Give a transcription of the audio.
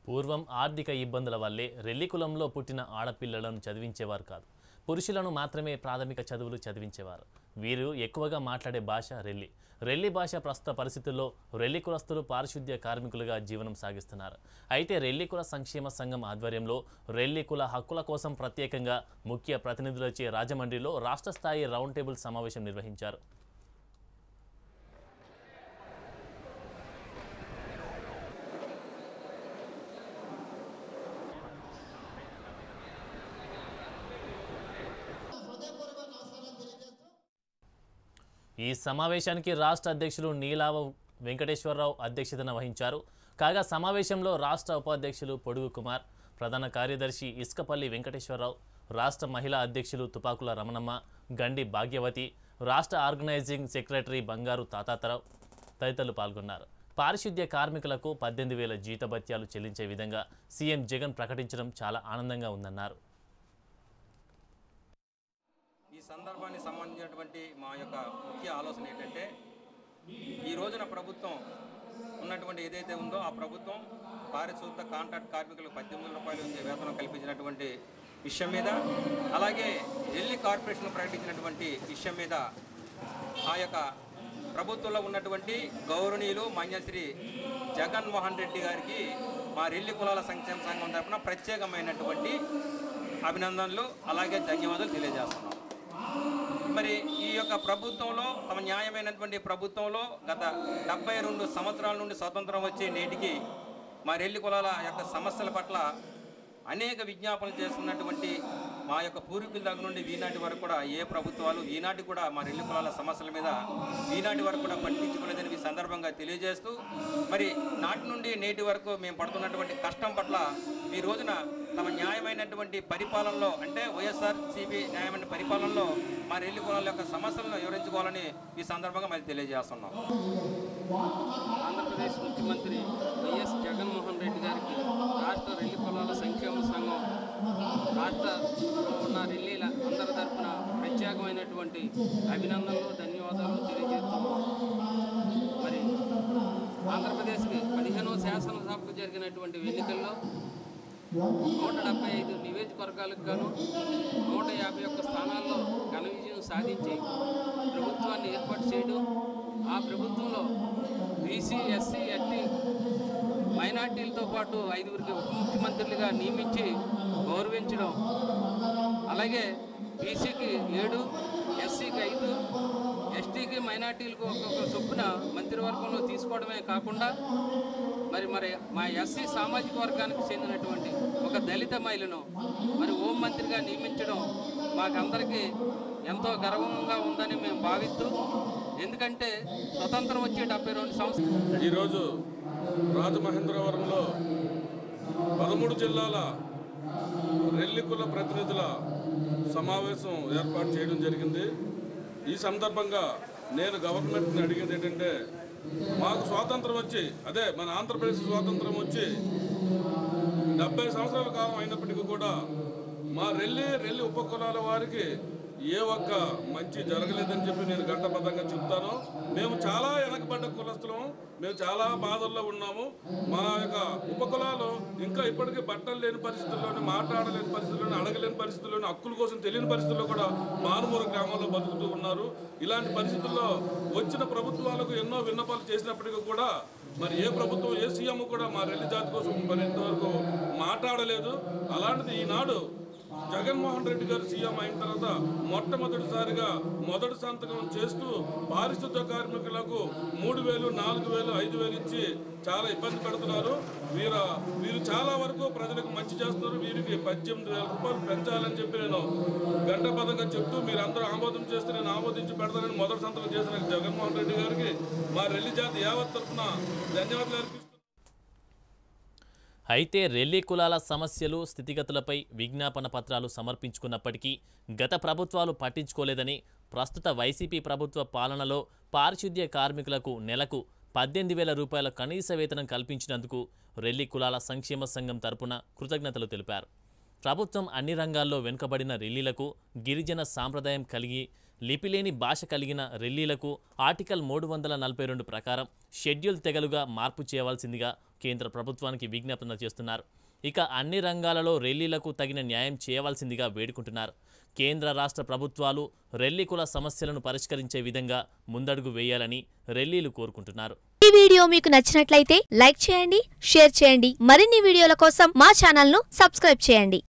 పూర్వం ఆర్థిక ఇబ్బందుల వల్లే రెల్లి కులంలో పుట్టిన ఆడపిల్లలను చదివించేవారు కాదు పురుషులను మాత్రమే ప్రాథమిక చదువులు చదివించేవారు వీరు ఎక్కువగా మాట్లాడే భాష రెల్లి రెల్లి భాష ప్రస్తుత పరిస్థితుల్లో రెల్లి కులస్తులు పారిశుద్ధ్య కార్మికులుగా జీవనం సాగిస్తున్నారు అయితే రెల్లి కుల సంక్షేమ సంఘం ఆధ్వర్యంలో రెల్లి కుల హక్కుల కోసం ప్రత్యేకంగా ముఖ్య ప్రతినిధులచే రాజమండ్రిలో రాష్ట్ర స్థాయి రౌండ్ టేబుల్ సమావేశం నిర్వహించారు ఈ సమావేశానికి రాష్ట్ర అధ్యక్షులు నీలావ వెంకటేశ్వరరావు అధ్యక్షతన వహించారు కాగా సమావేశంలో రాష్ట్ర ఉపాధ్యక్షులు పొడుగు కుమార్ ప్రధాన కార్యదర్శి ఇసుకపల్లి వెంకటేశ్వరరావు రాష్ట్ర మహిళా అధ్యక్షులు తుపాకుల రమణమ్మ గండి భాగ్యవతి రాష్ట్ర ఆర్గనైజింగ్ సెక్రటరీ బంగారు తాతాతరావు తదితరులు పాల్గొన్నారు పారిశుద్ధ్య కార్మికులకు పద్దెనిమిది వేల జీతభత్యాలు చెల్లించే విధంగా సీఎం జగన్ ప్రకటించడం చాలా ఆనందంగా ఉందన్నారు ఈ సందర్భానికి సంబంధించినటువంటి మా యొక్క ముఖ్య ఆలోచన ఏంటంటే ఈ రోజున ప్రభుత్వం ఉన్నటువంటి ఏదైతే ఉందో ఆ ప్రభుత్వం పారిశుద్ధ కాంట్రాక్ట్ కార్మికులకు పద్దెనిమిది వందల రూపాయలు ఇచ్చే వేతనం కల్పించినటువంటి విషయం మీద అలాగే ఢిల్లీ కార్పొరేషన్ ప్రకటించినటువంటి విషయం మీద ఆ యొక్క ప్రభుత్వంలో ఉన్నటువంటి గౌరవనీయులు మాన్యశ్రీ జగన్మోహన్ రెడ్డి గారికి మా రెల్లి కులాల సంక్షేమ సంఘం తరఫున ప్రత్యేకమైనటువంటి అభినందనలు అలాగే ధన్యవాదాలు తెలియజేస్తున్నాం మరి ఈ యొక్క ప్రభుత్వంలో తమ న్యాయమైనటువంటి ప్రభుత్వంలో గత డెబ్బై రెండు సంవత్సరాల నుండి స్వతంత్రం వచ్చే నేటికి మా రెల్లి కులాల యొక్క సమస్యల పట్ల అనేక విజ్ఞాపనలు చేస్తున్నటువంటి మా యొక్క పూర్వీకుల దగ్గర నుండి ఈనాటి వరకు కూడా ఏ ప్రభుత్వాలు ఈనాటి కూడా మా రెల్లి కులాల సమస్యల మీద ఈనాటి వరకు కూడా పట్టించుకోలేదని ఈ సందర్భంగా తెలియజేస్తూ మరి నాటి నుండి నేటి వరకు మేము పడుతున్నటువంటి కష్టం పట్ల ఈ రోజున తమ న్యాయమైనటువంటి పరిపాలనలో అంటే వైఎస్ఆర్ సిపి న్యాయమైన పరిపాలనలో మా రెల్లి కులాల యొక్క సమస్యలను వివరించుకోవాలని ఈ సందర్భంగా మరి తెలియజేస్తున్నాం ఆంధ్రప్రదేశ్ ముఖ్యమంత్రి వైఎస్ జగన్మోహన్ రెడ్డి గారికి రాష్ట్ర రెల్లి కులాల సంక్షేమ సంఘం రాష్ట్రంలో ఉన్న రెల్లీల అందరి తరపున ప్రత్యేకమైనటువంటి అభినందనలు ధన్యవాదాలు తెలియజేస్తున్నాం మరి ఆంధ్రప్రదేశ్కి పదిహేనవ శాసనసభకు జరిగినటువంటి ఎన్నికల్లో నూట డెబ్బై ఐదు నియోజకవర్గాలకు గాను నూట యాభై ఒక్క స్థానాల్లో ఘన విజయం సాధించి ప్రభుత్వాన్ని ఏర్పాటు చేయడం ఆ ప్రభుత్వంలో బీసీ ఎస్సీ ఎస్టీ మైనార్టీలతో పాటు ఐదుగురికి ఉప ముఖ్యమంత్రులుగా నియమించి గౌరవించడం అలాగే బీసీకి ఏడు ఎస్సీకి ఐదు ఎస్టీకి మైనార్టీలకు ఒక్కొక్క చొప్పున మంత్రివర్గంలో తీసుకోవడమే కాకుండా మరి మరి మా ఎస్సీ సామాజిక వర్గానికి చెందినటువంటి ఒక దళిత మహిళను మరి హోం మంత్రిగా నియమించడం మాకందరికీ ఎంతో గర్వంగా ఉందని మేము భావిస్తూ ఎందుకంటే స్వతంత్రం వచ్చి డెబ్బై రెండు సంవత్సరాలు ఈరోజు రాజమహేంద్రవరంలో పదమూడు జిల్లాల రెల్లికుల ప్రతినిధుల సమావేశం ఏర్పాటు చేయడం జరిగింది ఈ సందర్భంగా నేను గవర్నమెంట్ని అడిగేది ఏంటంటే మాకు స్వాతంత్రం వచ్చి అదే మన ఆంధ్రప్రదేశ్ స్వాతంత్రం వచ్చి డెబ్బై సంవత్సరాల కాలం అయినప్పటికీ కూడా మా రెల్లి రెల్లి ఉపకులాల వారికి ఏ ఒక్క మంచి జరగలేదని చెప్పి నేను గంటబద్ధంగా చెప్తాను మేము చాలా వెనకబడ్డ కులస్తులం మేము చాలా బాధల్లో ఉన్నాము మా యొక్క ఉపకులాలు ఇంకా ఇప్పటికీ బట్టలు లేని పరిస్థితుల్లోనే మాట్లాడలేని పరిస్థితుల్లోనే అడగలేని పరిస్థితుల్లోనే హక్కుల కోసం తెలియని పరిస్థితుల్లో కూడా మారుమూల గ్రామాల్లో బతుకుతూ ఉన్నారు ఇలాంటి పరిస్థితుల్లో వచ్చిన ప్రభుత్వాలకు ఎన్నో విన్నపాలు చేసినప్పటికీ కూడా మరి ఏ ప్రభుత్వం ఏ సీఎం కూడా మా రెల్లి జాతి కోసం మరి ఇంతవరకు మాట్లాడలేదు అలాంటిది ఈనాడు జగన్మోహన్ రెడ్డి గారు సీఎం అయిన తర్వాత మొట్టమొదటిసారిగా మొదటి సంతకం చేస్తూ పారిశుద్ధ కార్మికులకు మూడు వేలు నాలుగు వేలు ఐదు వేలు ఇచ్చి చాలా ఇబ్బంది పెడుతున్నారు వీరు వీరు చాలా వరకు ప్రజలకు మంచి చేస్తున్నారు వీరికి పద్దెనిమిది వేల రూపాయలు పెంచాలని చెప్పి నేను గంటబద్ధంగా చెప్తూ మీరు అందరూ ఆమోదం చేస్తే నేను ఆమోదించి పెడతానని మొదటి సంతకం చేసిన జగన్మోహన్ రెడ్డి గారికి మా రెల్లి జాతి యావత్ తరఫున ధన్యవాదాలు అర్పిస్తున్నాను అయితే రెల్లి కులాల సమస్యలు స్థితిగతులపై విజ్ఞాపన పత్రాలు సమర్పించుకున్నప్పటికీ గత ప్రభుత్వాలు పట్టించుకోలేదని ప్రస్తుత వైసీపీ ప్రభుత్వ పాలనలో పారిశుద్ధ్య కార్మికులకు నెలకు పద్దెనిమిది వేల రూపాయల కనీస వేతనం కల్పించినందుకు రెల్లి కులాల సంక్షేమ సంఘం తరపున కృతజ్ఞతలు తెలిపారు ప్రభుత్వం అన్ని రంగాల్లో వెనుకబడిన రెల్లీలకు గిరిజన సాంప్రదాయం కలిగి లిపిలేని భాష కలిగిన రెల్లీలకు ఆర్టికల్ మూడు వందల నలభై రెండు ప్రకారం షెడ్యూల్ తెగలుగా మార్పు చేయవలసిందిగా కేంద్ర ప్రభుత్వానికి విజ్ఞాపన చేస్తున్నారు ఇక అన్ని రంగాలలో రెల్లీలకు తగిన న్యాయం చేయవలసిందిగా వేడుకుంటున్నారు కేంద్ర రాష్ట్ర ప్రభుత్వాలు రెల్లి కుల సమస్యలను పరిష్కరించే విధంగా ముందడుగు వేయాలని రెల్లీలు కోరుకుంటున్నారు ఈ వీడియో మీకు నచ్చినట్లయితే లైక్ చేయండి షేర్ చేయండి మరిన్ని వీడియోల కోసం మా ఛానల్ను సబ్స్క్రైబ్ చేయండి